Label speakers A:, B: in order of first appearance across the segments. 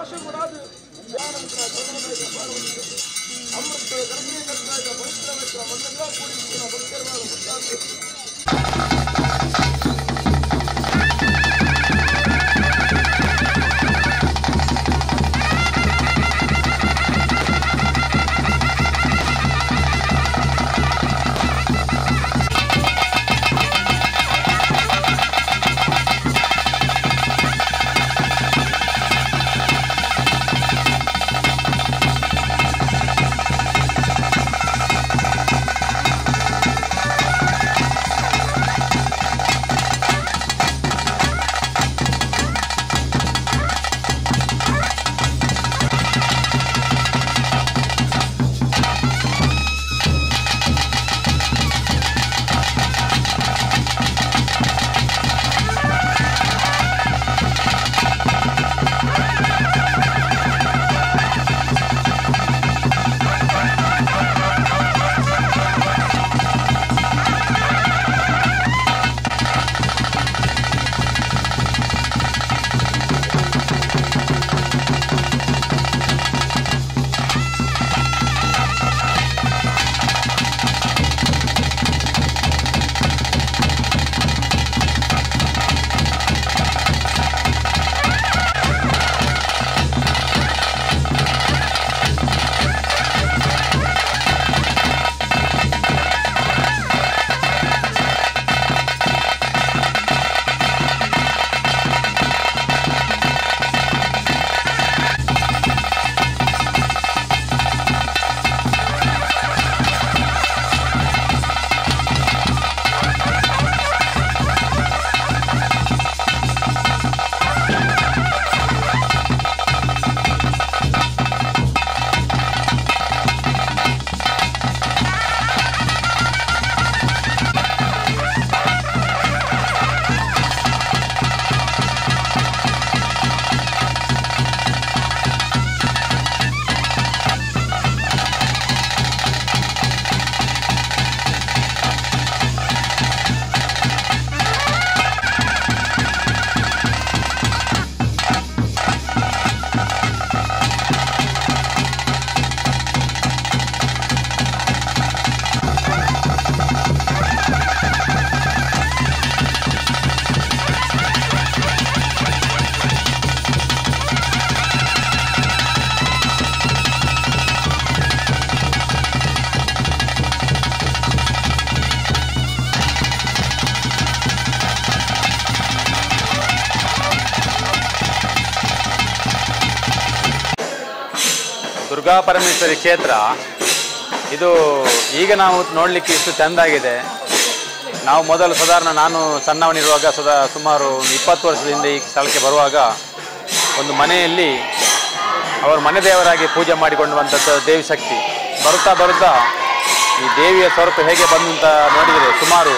A: ಗುಣಾದ ವಿದ್ಯಾನಂತರ ಚಂದ್ರನಾಯಕ ಪಾರ್ವತಿ ಅಮೃತ ಗರ್ಭಿಣಿ ಕರ್ನಾಟಕ ಪವಿತ್ರ ಮಿತ್ರ ಮನ್ನೆಲ್ಲ ಕೂಡಿ ಭಕ್ತರವಾದ ಮುಟ್ಟಾದ
B: ದುರ್ಗಾ ಪರಮೇಶ್ವರಿ ಕ್ಷೇತ್ರ ಇದು ಈಗ ನಾವು ನೋಡಲಿಕ್ಕೆ ಇಷ್ಟು ಚೆಂದಾಗಿದೆ ನಾವು ಮೊದಲು ಸಾಧಾರಣ ನಾನು ಸಣ್ಣವನಿರುವಾಗ ಸದಾ ಸುಮಾರು ಒಂದು ಇಪ್ಪತ್ತು ವರ್ಷದ ಹಿಂದೆ ಈ ಸ್ಥಳಕ್ಕೆ ಬರುವಾಗ ಒಂದು ಮನೆಯಲ್ಲಿ ಅವರು ಮನೆ ದೇವರಾಗಿ ಪೂಜೆ ಮಾಡಿಕೊಂಡುವಂಥದ್ದು ದೇವಿ ಶಕ್ತಿ ಬರುತ್ತಾ ಬರುತ್ತಾ ಈ ದೇವಿಯ ಸ್ವರೂಪ ಹೇಗೆ ಬಂದು ಅಂತ ನೋಡಿದರೆ ಸುಮಾರು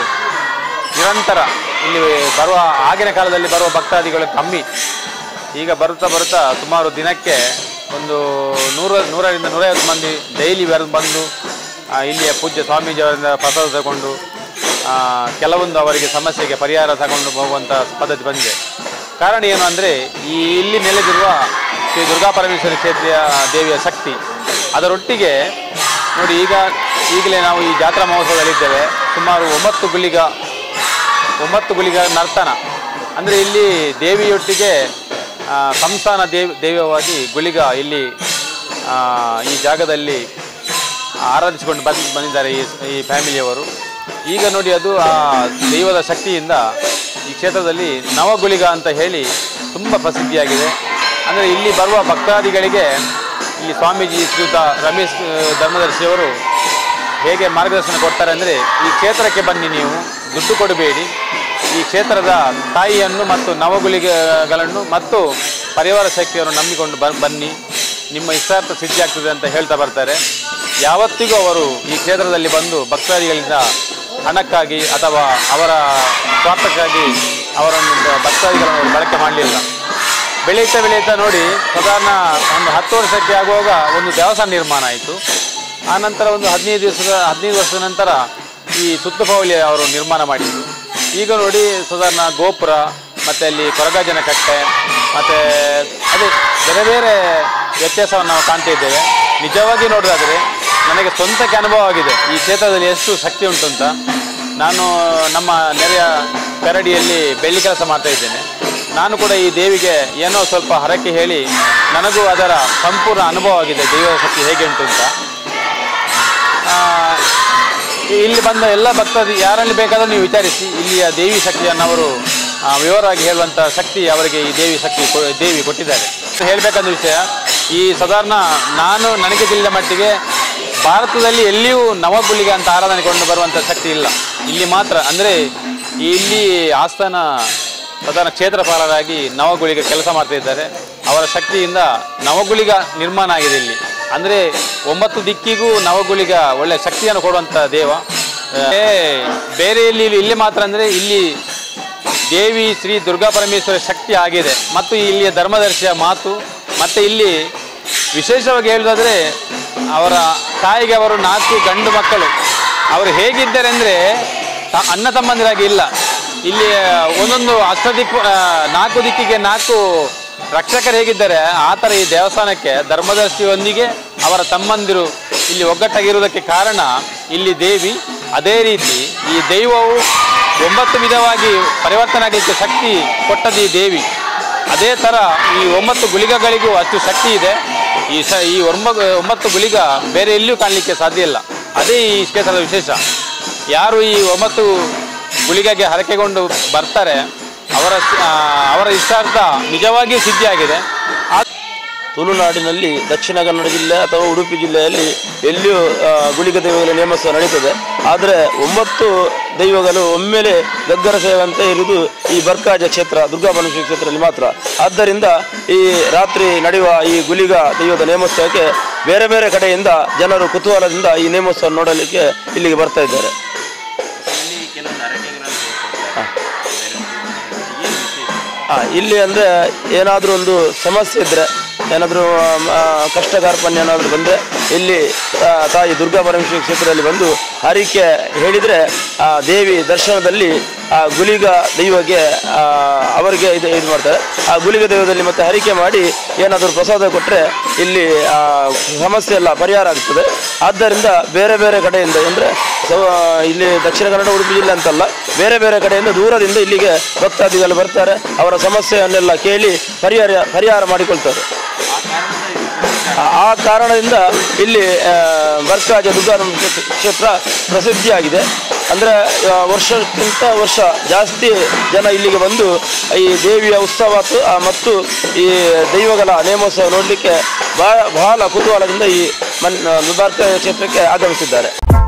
B: ನಿರಂತರ ಇಲ್ಲಿ ಬರುವ ಆಗಿನ ಕಾಲದಲ್ಲಿ ಬರುವ ಭಕ್ತಾದಿಗಳು ಕಮ್ಮಿ ಈಗ ಬರುತ್ತಾ ಬರುತ್ತಾ ಸುಮಾರು ದಿನಕ್ಕೆ ಒಂದು ನೂರ ನೂರರಿಂದ ನೂರೈವತ್ತು ಮಂದಿ ಡೈಲಿ ಬಂದು ಆ, ಇಲ್ಲಿಯ ಪೂಜ್ಯ ಸ್ವಾಮೀಜಿಯವರಿಂದ ಪ್ರಸಾದ ತಗೊಂಡು ಆ, ಕೆಲವೊಂದು ಅವರಿಗೆ ಸಮಸ್ಯೆಗೆ ಪರಿಹಾರ ತಗೊಂಡು ಹೋಗುವಂಥ ಪದ್ಧತಿ ಬಂದಿದೆ ಕಾರಣ ಏನು ಅಂದರೆ ಈ ಇಲ್ಲಿ ನೆಲೆದಿರುವ ಶ್ರೀ ದುರ್ಗಾ ಪರಮೇಶ್ವರಿ ಕ್ಷೇತ್ರೀಯ ದೇವಿಯ ಶಕ್ತಿ ಅದರೊಟ್ಟಿಗೆ ನೋಡಿ ಈಗ ಈಗಲೇ ನಾವು ಈ ಜಾತ್ರಾ ಮಹೋತ್ಸವದಲ್ಲಿದ್ದೇವೆ ಸುಮಾರು ಒಂಬತ್ತು ಗುಳಿಗ ಒಂಬತ್ತು ಗುಳಿಗ ನರ್ತನ ಅಂದರೆ ಇಲ್ಲಿ ದೇವಿಯೊಟ್ಟಿಗೆ ಆ, ಸಂಸ್ಥಾನ ದೇವಿ ದೈವವಾಗಿ ಗುಳಿಗ ಇಲ್ಲಿ ಆ, ಈ ಜಾಗದಲ್ಲಿ ಆರಾಧಿಸಿಕೊಂಡು ಬಂದು ಬಂದಿದ್ದಾರೆ ಈ ಈ ಫ್ಯಾಮಿಲಿಯವರು ಈಗ ನೋಡಿ ಅದು ಆ ದೈವದ ಶಕ್ತಿಯಿಂದ ಈ ಕ್ಷೇತ್ರದಲ್ಲಿ ನವಗುಳಿಗ ಅಂತ ಹೇಳಿ ತುಂಬ ಪ್ರಸಿದ್ಧಿಯಾಗಿದೆ ಅಂದರೆ ಇಲ್ಲಿ ಬರುವ ಭಕ್ತಾದಿಗಳಿಗೆ ಈ ಸ್ವಾಮೀಜಿ ಶ್ರೀಯುತ ರಮೇಶ್ ಆ, ಧರ್ಮದರ್ಶಿಯವರು ಹೇಗೆ ಮಾರ್ಗದರ್ಶನ ಕೊಡ್ತಾರೆ ಅಂದರೆ ಈ ಕ್ಷೇತ್ರಕ್ಕೆ ಬನ್ನಿ ನೀವು ದುಡ್ಡು ಕೊಡಬೇಡಿ ಈ ಕ್ಷೇತ್ರದ ತಾಯಿಯನ್ನು ಮತ್ತು ನವಗುಳಿಗೆಗಳನ್ನು ಮತ್ತು ಪರಿವಾರ ಶಕ್ತಿಯನ್ನು ನಂಬಿಕೊಂಡು ಬ ಬನ್ನಿ ನಿಮ್ಮ ಇಷ್ಟಾರ್ಥ ಸಿದ್ಧಿ ಆಗ್ತದೆ ಅಂತ ಹೇಳ್ತಾ ಬರ್ತಾರೆ ಯಾವತ್ತಿಗೂ ಅವರು ಈ ಕ್ಷೇತ್ರದಲ್ಲಿ ಬಂದು ಭಕ್ತಾದಿಗಳಿಂದ ಹಣಕ್ಕಾಗಿ ಅಥವಾ ಅವರ ಸ್ವಾರ್ಥಕ್ಕಾಗಿ ಅವರನ್ನು ಭಕ್ತಾದಿಗಳನ್ನು ಅವರು ಬಳಕೆ ಮಾಡಲಿಲ್ಲ ಬೆಳೀತಾ ಬೆಳೀತಾ ನೋಡಿ ಸಾಧಾರಣ ಒಂದು ಹತ್ತು ವರ್ಷಕ್ಕೆ ಆಗುವಾಗ ಒಂದು ದೇವಸ್ಥಾನ ನಿರ್ಮಾಣ ಆಯಿತು ಆ ನಂತರ ಒಂದು ಹದಿನೈದು ದಿವಸದ ಹದಿನೈದು ವರ್ಷದ ನಂತರ ಈ ಸುತ್ತುಪೌಳಿ ಅವರು ನಿರ್ಮಾಣ ಮಾಡಿದರು ಈಗ ನೋಡಿ ಸಾಧಾರಣ ಗೋಪುರ ಮತ್ತು ಅಲ್ಲಿ ಕೊರಗಾಜನ ಕಟ್ಟೆ ಮತ್ತು ಅದೇ ಬೇರೆ ಬೇರೆ ವ್ಯತ್ಯಾಸವನ್ನು ನಾವು ಕಾಣ್ತಾ ಇದ್ದೇವೆ ನಿಜವಾಗಿ ನೋಡೋದಾದರೆ ನನಗೆ ಸ್ವಂತಕ್ಕೆ ಅನುಭವ ಆಗಿದೆ ಈ ಕ್ಷೇತ್ರದಲ್ಲಿ ಎಷ್ಟು ಶಕ್ತಿ ಉಂಟು ಅಂತ ನಾನು ನಮ್ಮ ನೆರೆಯ ಕರಡಿಯಲ್ಲಿ ಬೆಳ್ಳಿ ಕೆಲಸ ಮಾಡ್ತಾ ಇದ್ದೇನೆ ನಾನು ಕೂಡ ಈ ದೇವಿಗೆ ಏನೋ ಸ್ವಲ್ಪ ಹರಕೆ ಹೇಳಿ ನನಗೂ ಅದರ ಸಂಪೂರ್ಣ ಅನುಭವ ಆಗಿದೆ ದೈವ ಶಕ್ತಿ ಹೇಗೆ ಉಂಟು ಅಂತ ಆ, ಇಲ್ಲಿ ಬಂದ ಎಲ್ಲ ಭಕ್ತರು ಯಾರಲ್ಲಿ ಬೇಕಾದರೂ ನೀವು ವಿಚಾರಿಸಿ ಇಲ್ಲಿಯ ದೇವಿ ಶಕ್ತಿಯನ್ನು ಅವರು ಆ, ವಿವರವಾಗಿ ಹೇಳುವಂಥ ಶಕ್ತಿ ಅವರಿಗೆ ಈ ದೇವಿ ಶಕ್ತಿ ಕೊ- ದೇವಿ ಕೊಟ್ಟಿದ್ದಾರೆ ಹೇಳಬೇಕಂದ ವಿಷಯ ಈ ಸಾಧಾರಣ ನಾನು ನನಗೆ ತಿಳಿದ ಮಟ್ಟಿಗೆ ಭಾರತದಲ್ಲಿ ಎಲ್ಲಿಯೂ ನವಗುಳಿಗೆ ಅಂತ ಆರಾಧನೆ ಕೊಂಡು ಬರುವಂಥ ಶಕ್ತಿ ಇಲ್ಲ ಇಲ್ಲಿ ಮಾತ್ರ ಅಂದರೆ ಇಲ್ಲಿ ಆಸ್ಥಾನ ಸಾಧಾರಣ ಕ್ಷೇತ್ರಪಾಲರಾಗಿ ನವಗುಳಿಗ ಕೆಲಸ ಮಾಡ್ತಾ ಇದ್ದಾರೆ ಅವರ ಶಕ್ತಿಯಿಂದ ನವಗುಳಿಗ ನಿರ್ಮಾಣ ಆಗಿದೆ ಇಲ್ಲಿ ಅಂದರೆ ಒಂಬತ್ತು ದಿಕ್ಕಿಗೂ ನವಗುಳಿಗ ಒಳ್ಳೆ ಶಕ್ತಿಯನ್ನು ಕೊಡುವಂಥ ದೇವ ಏ, ಬೇರೆ ಇಲ್ಲಿ ಇಲ್ಲಿ ಮಾತ್ರ ಅಂದರೆ ಇಲ್ಲಿ ದೇವಿ ಶ್ರೀ ದುರ್ಗಾ ಪರಮೇಶ್ವರ ಶಕ್ತಿ ಆಗಿದೆ ಮತ್ತು ಇಲ್ಲಿಯ ಧರ್ಮದರ್ಶಿಯ ಮಾತು ಮತ್ತು ಇಲ್ಲಿ ವಿಶೇಷವಾಗಿ ಹೇಳುವುದಾದರೆ ಅವರ ತಾಯಿಗೆ ಅವರು ನಾಲ್ಕು ಗಂಡು ಮಕ್ಕಳು ಅವರು ಹೇಗಿದ್ದಾರೆ ಅಂದರೆ ಅಣ್ಣ ತಮ್ಮಂದಿರಾಗಿ ಇಲ್ಲ ಇಲ್ಲಿ ಒಂದೊಂದು ಅಷ್ಟದಿಕ್ಕು ಆ, ನಾಲ್ಕು ದಿಕ್ಕಿಗೆ ನಾಲ್ಕು ರಕ್ಷಕರು ಹೇಗಿದ್ದಾರೆ ಆ ಥರ ಈ ದೇವಸ್ಥಾನಕ್ಕೆ ಧರ್ಮದರ್ಶಿಯೊಂದಿಗೆ ಅವರ ತಮ್ಮಂದಿರು ಇಲ್ಲಿ ಒಗ್ಗಟ್ಟಾಗಿರುವುದಕ್ಕೆ ಕಾರಣ ಇಲ್ಲಿ ದೇವಿ ಅದೇ ರೀತಿ ಈ ದೈವವು ಒಂಬತ್ತು ವಿಧವಾಗಿ ಪರಿವರ್ತನೆ ಆಗಲಿಕ್ಕೆ ಶಕ್ತಿ ಕೊಟ್ಟದ್ದು ಈ ದೇವಿ ಅದೇ ಥರ ಈ ಒಂಬತ್ತು ಗುಳಿಗಗಳಿಗೂ ಅಷ್ಟು ಶಕ್ತಿ ಇದೆ ಈ ಶ ಈ ಒಂಬ ಒಂಬತ್ತು ಗುಳಿಗ ಬೇರೆ ಎಲ್ಲಿಯೂ ಕಾಣಲಿಕ್ಕೆ ಸಾಧ್ಯ ಇಲ್ಲ ಅದೇ ಈ ಕ್ಷೇತ್ರದ ವಿಶೇಷ ಯಾರು ಈ ಒಂಬತ್ತು ಗುಳಿಗೆಗೆ ಹರಕೆಗೊಂಡು ಬರ್ತಾರೆ ಅವರ ಆ, ಅವರ ಇಷ್ಟಾರ್ಥ ನಿಜವಾಗಿಯೂ ಸಿದ್ಧಿಯಾಗಿದೆ ಆ
C: ತುಳುನಾಡಿನಲ್ಲಿ ದಕ್ಷಿಣ ಕನ್ನಡ ಜಿಲ್ಲೆ ಅಥವಾ ಉಡುಪಿ ಜಿಲ್ಲೆಯಲ್ಲಿ ಎಲ್ಲಿಯೂ ಆ, ಗುಳಿಗ ದೈವಗಳ ನೇಮೋತ್ಸವ ನಡೀತದೆ ಆದರೆ ಒಂಬತ್ತು ದೈವಗಳು ಒಮ್ಮೆಲೆ ಗಗ್ಗರ ಸೇವೆ ಅಂತ ಇರುವುದು ಈ ಬರ್ಕಾಜ ಕ್ಷೇತ್ರ ದುರ್ಗಾ ಪರಮೇಶ್ವರಿ ಕ್ಷೇತ್ರದಲ್ಲಿ ಮಾತ್ರ ಆದ್ದರಿಂದ ಈ ರಾತ್ರಿ ನಡೆಯುವ ಈ ಗುಳಿಗ ದೈವದ ನೇಮೋತ್ಸವಕ್ಕೆ ಬೇರೆ ಬೇರೆ ಕಡೆಯಿಂದ ಜನರು ಕುತೂಹಲದಿಂದ ಈ ನೇಮೋತ್ಸವ ನೋಡಲಿಕ್ಕೆ ಇಲ್ಲಿಗೆ ಬರ್ತಾ ಇದ್ದಾರೆ ಆ, ಇಲ್ಲಿ ಅಂದರೆ ಏನಾದರೂ ಒಂದು ಸಮಸ್ಯೆ ಇದ್ದರೆ ಏನಾದರೂ ಕಷ್ಟ ಕಾರ್ಪಣ್ಯ ಏನಾದರೂ ಬಂದರೆ ಇಲ್ಲಿ ಆ, ತಾಯಿ ದುರ್ಗಾ ಪರಮೇಶ್ವರಿ ಕ್ಷೇತ್ರದಲ್ಲಿ ಬಂದು ಹರಿಕೆ ಹೇಳಿದರೆ ಆ ದೇವಿ ದರ್ಶನದಲ್ಲಿ ಆ ಗುಳಿಗ ದೈವಗೆ ಆ, ಅವರಿಗೆ ಇದು ಇದು ಮಾಡ್ತಾರೆ ಆ ಗುಳಿಗ ದೈವದಲ್ಲಿ ಮತ್ತೆ ಹರಿಕೆ ಮಾಡಿ ಏನಾದರೂ ಪ್ರಸಾದ ಕೊಟ್ಟರೆ ಇಲ್ಲಿ ಆ, ಸಮಸ್ಯೆ ಎಲ್ಲ ಪರಿಹಾರ ಆಗ್ತದೆ ಆದ್ದರಿಂದ ಬೇರೆ ಬೇರೆ ಕಡೆಯಿಂದ ಅಂದರೆ ಇಲ್ಲಿ ದಕ್ಷಿಣ ಕನ್ನಡ ಉಡುಪಿ ಜಿಲ್ಲೆ ಅಂತಲ್ಲ ಬೇರೆ ಬೇರೆ ಕಡೆಯಿಂದ ದೂರದಿಂದ ಇಲ್ಲಿಗೆ ಭಕ್ತಾದಿಗಳು ಬರ್ತಾರೆ ಅವರ ಸಮಸ್ಯೆಯನ್ನೆಲ್ಲ ಕೇಳಿ ಪರಿಹಾರ ಪರಿಹಾರ ಮಾಡಿಕೊಳ್ತಾರೆ ಆ- ಆ ಕಾರಣದಿಂದ ಇಲ್ಲಿ ಆ, ಬರ್ಕಾಜ ದುರ್ಗಾ ಕ್ಷೇತ್ರ ಪ್ರಸಿದ್ಧಿಯಾಗಿದೆ ಅಂದರೆ ವರ್ಷಕ್ಕಿಂತ ವರ್ಷ ಜಾಸ್ತಿ ಜನ ಇಲ್ಲಿಗೆ ಬಂದು ಈ ದೇವಿಯ ಉತ್ಸವ ತು- ಆ, ಮತ್ತು ಈ ದೈವಗಳ ನೇಮೋತ್ಸವ ನೋಡಲಿಕ್ಕೆ ಬಹಳ ಬಹಳ ಕುತೂಹಲದಿಂದ ಈ ಮನ್ ಬರ್ಕಾಜ ಕ್ಷೇತ್ರಕ್ಕೆ ಆಗಮಿಸಿದ್ದಾರೆ